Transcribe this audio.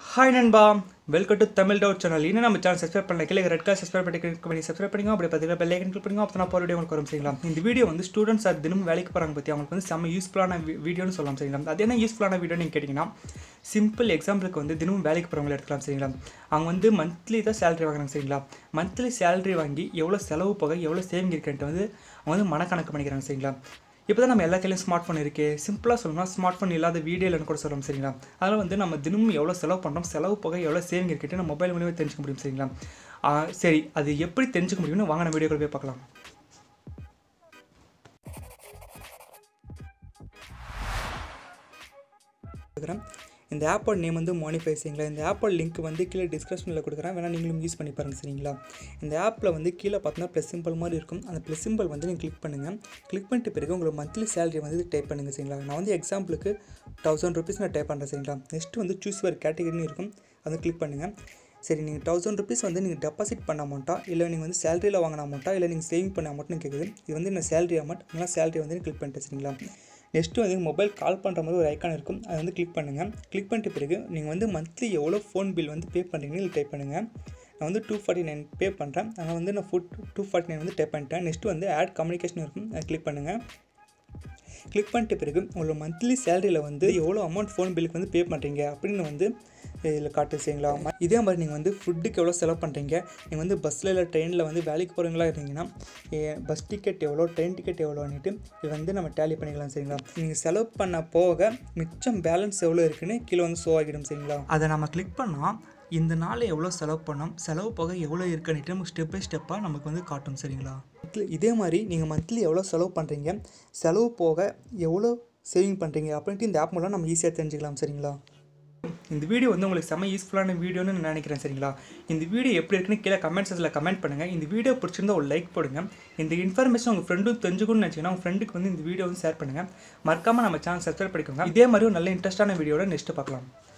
hi நண்பா welcome to Tamil doubt channel இன்னும் நம்ம சேனல் சப்ஸ்கிரைப் பண்ணல கீழே ரெட் கலர் சப்ஸ்கிரைப் பண்ணி click பண்ணி சப்ஸ்கிரைப் பண்ணிக்கோ அப்படி பார்த்தீங்கன்னா பெல் ஐக்கன் கிளிக் பண்ணிக்கோ அப்போ நான் போகிற வீடியோ உங்களுக்கு வரும் சரிங்களா இந்த வீடியோ வந்து ஸ்டூடெண்ட்ஸ் அது தினமும் வேலைக்கு போகிறாங்க பற்றி அவங்களுக்கு வந்து செம்ம யூஸ்ஃபுல்லான வீடியோன்னு சொல்லலாம் சரிங்களா அது என்ன யூஸ்ஃபுல்லான வீடியோ நீங்கள் கேட்டிங்கன்னா சிம்பிள் எக்ஸாம்பிளுக்கு வந்து தினமும் வேலைக்கு போகிறவங்கள எடுத்துக்கலாம் சரிங்களா அவங்க வந்து மந்த்லி தான் சேலரி வாங்குறாங்க சரிங்களா மந்த்லி சேலரி வாங்கி எவ்வளோ செலவு போக எவ்வளோ சேவிங் இருக்குன்ட்டு வந்து அவங்க வந்து மனக்கணக்கு பண்ணிக்கிறாங்க சரிங்களா இப்போ தான் நம்ம எல்லா கையிலையும் ஸ்மார்ட் ஃபோன் இருக்கே சிம்பிளாக சொல்லணும்னா ஸ்மார்ட் ஃபோன் இல்லாத வீடியோ இல்லைன்னு கூட சொல்லலாம் சரிங்களா அதனால் வந்து நம்ம தினமும் எவ்வளோ செலவு பண்ணுறோம் செலவு போக எவ்வளோ சேவிங் இருக்குட்டு நம்ம மொபைல் மூலியமாக தெரிஞ்சுக்க முடியும் சரிங்களா ஆ, சரி அது எப்படி தெரிஞ்சுக்க முடியும்னு வாங்க நம்ம வீடியோக்குள்ள போய் பார்க்கலாம் கொடுக்குறேன் இந்த ஆப்போட நேம் வந்து மானிஃபை சரிங்களா இந்த ஆப்போட லிங்க் வந்து கீழே டிஸ்கிரிப்ஷனில் கொடுக்குறேன் வேணால் நீங்களும் யூஸ் பண்ணி பாருங்க சரிங்களா இந்த ஆப்பில் வந்து கீழே பார்த்தீங்கன்னா ப்ளஸ் சிம்பிள் மாதிரி இருக்கும் அந்த ப்ளஸ் சிம்பிள் வந்து நீங்கள் கிளிக் பண்ணுங்கள் கிளிக் பண்ணிட்டு பிறகு உங்களுக்கு மந்த்லி சேலரி வந்து டைப் பண்ணுங்கள் சரிங்களா நான் வந்து எக்ஸாம்பிளுக்கு தௌசண்ட் ருபீஸ் நான் டைப் பண்ணுறேன் சரிங்களா நெக்ஸ்ட் வந்து சூஸ் ஒரு கேட்டகரின்னு இருக்கும் அதை கிளிக் பண்ணுங்கள் சரி நீங்கள் தௌசண்ட் ருபீஸ் வந்து நீங்கள் டெபாசிட் பண்ண அமௌண்ட்டா இல்லை நீங்கள் வந்து சேலரியில் வாங்கின அமௌண்ட்டா இல்லை நீங்கள் சேவிங் பண்ண அமௌண்ட்னு கேட்குது இது வந்து என்ன சேலரி அமௌண்ட் அதனால் சேலரி வந்து கிளிக் பண்ணிட்டு சரிங்களா நெக்ஸ்ட்டு வந்து மொபைல் கால் பண்ணுற மாதிரி ஒரு ஐக்கான் இருக்கும் அதை வந்து கிளிக் பண்ணுங்கள் கிளிக் பண்ணிட்ட பிறகு நீங்கள் வந்து மந்த்லி எவ்வளோ ஃபோன் பில் வந்து பே பண்ணுறீங்கன்னு இதில் டைப் பண்ணுங்கள் நான் வந்து டூ ஃபார்ட்டி நைன் பே பண்ணுறேன் அதனால் வந்து நான் ஃபுட் டூ ஃபார்ட்டி நைன் வந்து டைப் பண்ணிட்டேன் நெக்ஸ்ட்டு வந்து ஆட் கம்யூனிகேஷன் இருக்கும் அதை கிளிக் பண்ணுங்கள் கிளிக் பண்ணிட்ட பிறகு உங்களோட மந்த்லி சேலரியில் வந்து எவ்வளோ அமௌண்ட் ஃபோன் பில்லுக்கு வந்து பே பண்ணுறீங்க அப்படின்னு வந்து இதில் காட்டு சரிங்களா இதே மாதிரி நீங்கள் வந்து ஃபுட்டுக்கு எவ்வளோ செலவு பண்ணுறீங்க நீங்கள் வந்து பஸ்ஸில் இல்லை ட்ரெயினில் வந்து வேலைக்கு போகிறவங்களா இருந்தீங்கன்னா பஸ் டிக்கெட் எவ்வளோ ட்ரெயின் டிக்கெட் எவ்வளோன்னுட்டு இது வந்து நம்ம டேலி பண்ணிக்கலாம் சரிங்களா நீங்கள் செலவு பண்ண போக மிச்சம் பேலன்ஸ் எவ்வளோ இருக்குன்னு கீழே வந்து ஷோ ஆகிடும் சரிங்களா அதை நம்ம கிளிக் பண்ணால் இந்த நாள் எவ்வளோ செலவு பண்ணோம் செலவு போக எவ்வளோ இருக்குன்னுட்டு நமக்கு ஸ்டெப் பை ஸ்டெப்பாக நமக்கு வந்து காட்டும் சரிங்களா monthly- இதே மாதிரி நீங்கள் மந்த்லி எவ்வளோ செலவு பண்ணுறீங்க செலவு போக எவ்வளோ சேவிங் பண்ணுறீங்க அப்படின்ட்டு இந்த ஆப் மூலம் நம்ம ஈஸியாக தெரிஞ்சுக்கலாம் சரிங்களா இந்த வீடியோ வந்து உங்களுக்கு செம்ம யூஸ்ஃபுல்லான வீடியோன்னு நான் நினைக்கிறேன் சரிங்களா இந்த வீடியோ எப்படி இருக்குன்னு கீழே கமெண்ட் செக்ஷனில் கமெண்ட் பண்ணுங்கள் இந்த வீடியோ பிடிச்சிருந்தா ஒரு லைக் போடுங்க இந்த இன்ஃபர்மேஷன் உங்கள் ஃப்ரெண்டும் தெரிஞ்சுக்கணும்னு நினச்சிங்கன்னா உங்கள் ஃப்ரெண்டுக்கு வந்து இந்த வீடியோ வந்து ஷேர் பண்ணுங்கள் மறக்காமல் நம்ம சேனல் சப்ஸ்கிரைப் பண்ணிக்கோங்க இதே மாதிரி ஒரு நல்ல இன்ட்ரெஸ்டான வீடியோட நெக்ஸ்ட்டு பார்க்கலாம்